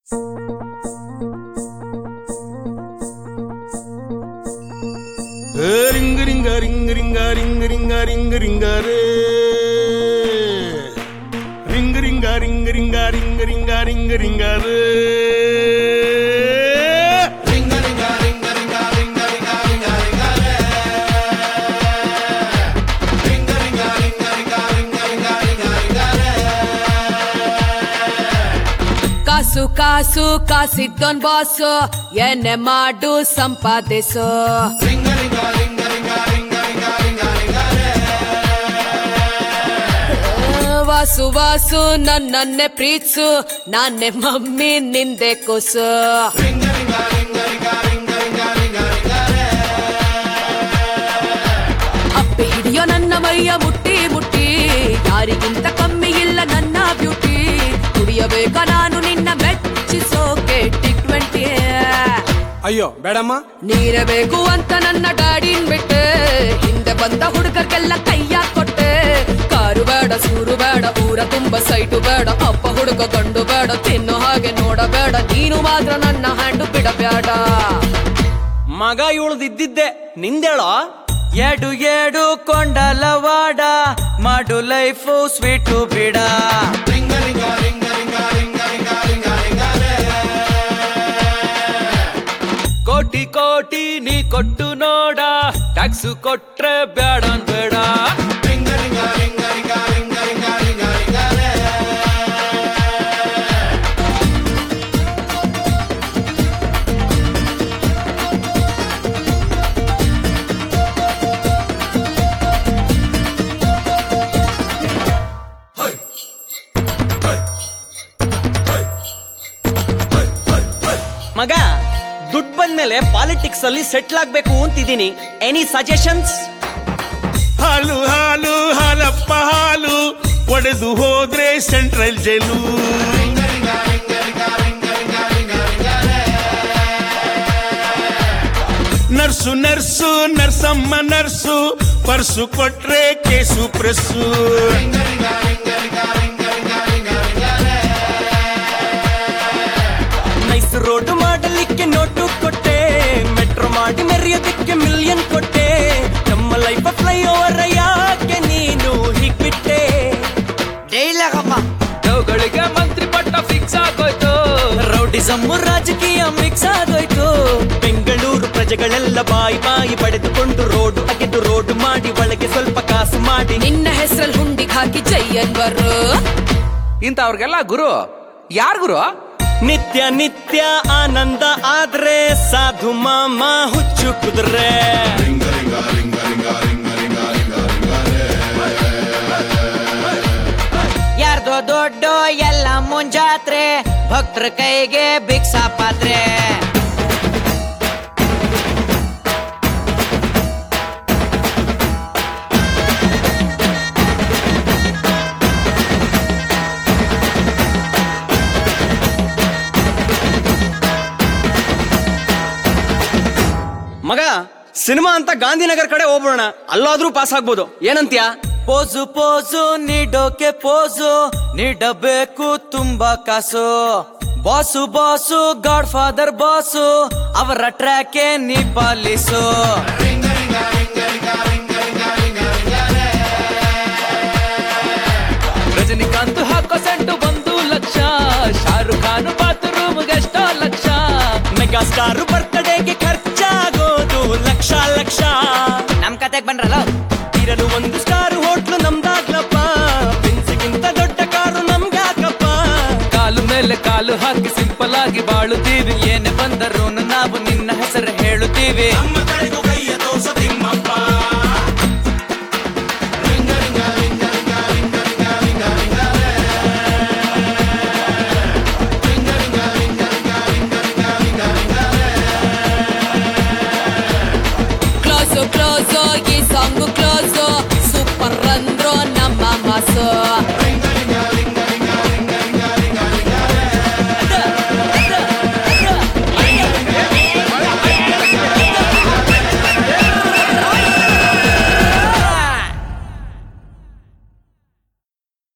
ring a ರಿಂಗ ರಿಂಗ ರಿಂಗ ರಿಂಗ ರಿಂಗ ರಿಂಗ ರಿಂಗ ರೇ ರಿಂಗ ರಿಂಗ ರಿಂಗ ರಿಂಗ ರಿಂಗ ರಿಂಗ ರಿಂಗ ರಿಂಗ ರೇ ಕಾಸು ಕಾಸು ಕಾಸಿದ್ದೊನ್ ಬಾಸು ಏನೇ ಮಾಡು ಸಂಪಾದಿಸು ವಾಸು ವಾಸು ನನ್ನನ್ನೇ ಪ್ರೀತ್ಸು ನಾನೇ ಮಮ್ಮಿ ನಿಂದೆ ಕೂಸು ಅಪ್ಪೆ ಹಿಡಿಯೋ ನನ್ನ ಮೈಯ ಮುಟ್ಟಿ ಮುಟ್ಟಿ ಯಾರಿಗಿಂತ ಕಮ್ಮಿ ಇಲ್ಲ ನನ್ನ ಬ್ಯೂಟಿ ಕುಡಿಯಬೇಕ ನಾನು ನಿನ್ನ ಮೆಚ್ಚಿಸೋಕೆ ಟಿ ಟ್ವೆಂಟಿ ಅಯ್ಯೋ ಬೇಡಮ್ಮ ನೀರೇ ಬೇಕು ಅಂತ ನನ್ನ ಡ್ಯಾಡಿನ್ ಬಿಟ್ಟೆ ಹಿಂದೆ ಬಂದ ಹುಡುಗರ್ಗೆಲ್ಲ ಕೈಯ ಕೊಟ್ಟೆ ಕಾರು ಬೇಡ ಸೂರು ಬೇಡ ಊರ ತುಂಬ ಸೈಟು ಬೇಡ ಅಪ್ಪ ಹುಡುಗ ಗಂಡು ಬೇಡ ತಿನ್ನೋ ಹಾಗೆ ನೋಡಬೇಡ ನೀನು ಮಾತ್ರ ನನ್ನ ಹ್ಯಾಂಡು ಬಿಡಬೇಡ ಮಗ ಇದ್ದಿದ್ದೆ ನಿಂದೇಳೋ ಎಡು ಎಡು ಕೊಂಡಲವಾಡ ಮಾಡು ಲೈಫು ಸ್ವೀಟು ಬಿಡ ಕೋಟಿ ಕೋಟಿ ನೀ ಕೊಟ್ಟು ನೋಡ ಟ್ಯಾಕ್ಸ್ ಕೊಟ್ರೆ ಬೇಡ ಬೇಡ ಮಗ ದುಡ್ಡು ಬಂದ್ಮೇಲೆ ಪಾಲಿಟಿಕ್ಸ್ ಅಲ್ಲಿ ಸೆಟ್ಲ್ ಆಗ್ಬೇಕು ಅಂತಿದ್ದೀನಿ ಎನಿ ಸಜೆಷನ್ಸ್ ಹಾಲು ಹಾಲು ಹಾಲಪ್ಪ ಹಾಲು ಒಡೆದು ಹೋದ್ರೆ ಸೆಂಟ್ರಲ್ ಜೈಲು ನರ್ಸು ನರ್ಸು ನರ್ಸಮ್ಮ ನರ್ಸು ಪರ್ಸು ಕೊಟ್ರೆ ಕೇಸು ಪ್ರೆಸ್ಸು ನೈಸ್ ರೋಡ್ ಮಾಡಲಿಕ್ಕೆ ನೋಟು ಕೊಟ್ಟೆ ಮೆಟ್ರೋ ಮಾಡಿ ಮೆರೆಯೋದಕ್ಕೆ ಮಿಲಿಯನ್ ಕೊಟ್ಟೆ ನಮ್ಮ ಲೈಫ್ ಫ್ಲೈ ಓವರ್ ಯಾಕೆ ನೀನು ಹೀಗ್ಬಿಟ್ಟೆ ಗಳಿಗೆ ಮಂತ್ರಿ ಪಟ್ಟ ಫಿಕ್ಸ್ ಆಗೋಯ್ತು ರೌಡಿಸಮ್ ರಾಜಕೀಯ ಮಿಕ್ಸ್ ಆಗೋಯ್ತು ಬೆಂಗಳೂರು ಪ್ರಜೆಗಳೆಲ್ಲ ಬಾಯಿ ಬಾಯಿ ಪಡೆದುಕೊಂಡು ರೋಡ್ ಅಗೆದು ರೋಡ್ ಮಾಡಿ ಒಳಗೆ ಸ್ವಲ್ಪ ಕಾಸು ಮಾಡಿ ನಿನ್ನ ಹೆಸರಲ್ಲಿ ಹುಂಡಿಗೆ ಹಾಕಿ ಜೈ ಅನ್ವರು ಇಂಥವ್ರಿಗೆಲ್ಲ ಗುರು ಯಾರ್ ಗುರು ನಿತ್ಯ ನಿತ್ಯ ಆನಂದ ಆದ್ರೆ ಸಾಧು ಮಾಮ ಹುಚ್ಚು ಕುದುರೆ ಯಾರ್ದೋ ದೊಡ್ಡ ಎಲ್ಲ ಮುಂಜಾತ್ರೆ ಭಕ್ತರ ಕೈಗೆ ಭಿಕ್ಷಾ ಪಾತ್ರೆ ಮಗ ಸಿನಿಮಾ ಅಂತ ಗಾಂಧಿನಗರ್ ಕಡೆ ಹೋಗ್ಬಿಡೋಣ ಅಲ್ಲಾದ್ರೂ ಪಾಸ್ ಆಗ್ಬೋದು ಏನಂತ್ಯಾ ಪೋಸು ಪೋಸು ನೀಡೋಕೆ ಪೋಸು ನೀಡಬೇಕು ತುಂಬಾ ಕಾಸು boss boss god father boss ಅವರ ಟ್ರ್ಯಾಕೆ ನೀ ಪಾಲಿಸು ರಜನಿಕಾಂತ್ ಹಾಕೋ ಸೆಂಟು ಒಂದು ಲಕ್ಷ ಶಾರುಖ್ ಖಾನ್ ಬಾತ್ರೂಮ್ ಎಷ್ಟೋ ಲಕ್ಷ ಮೆಗಾ ಸ್ಟಾರ್ ಬರ್ತ್ಡೇಗೆ ಖರ್ಚಾಗೋದು ಲಕ್ಷ ಲಕ್ಷ ನಮ್ ಕತೆಗ್ ಬನ್ರಲ್ಲ ಇರಲು ಒಂದು ಸ್ಟಾರ್ ಹೋಟ್ಲು ನಮ್ದಾಗ್ಲಪ್ಪ ಬಿನ್ಸಿಗಿಂತ ದೊಡ್ಡ ಕಾರು ನಮ್ಗಾಕಪ್ಪ ಕಾಲು ಮೇಲೆ ಕಾಲು ಹಾಕಿ ಸಿಂಪಲ್ ಆಗಿ ಬಾಳುತ್ತೀವಿ ಏನೇ ಬಂದರೂ ನಾವು ನಿನ್ನ ಹೆಸರು ಹೇಳುತ್ತೀವಿ ನಮ್ಮ ತಲೆ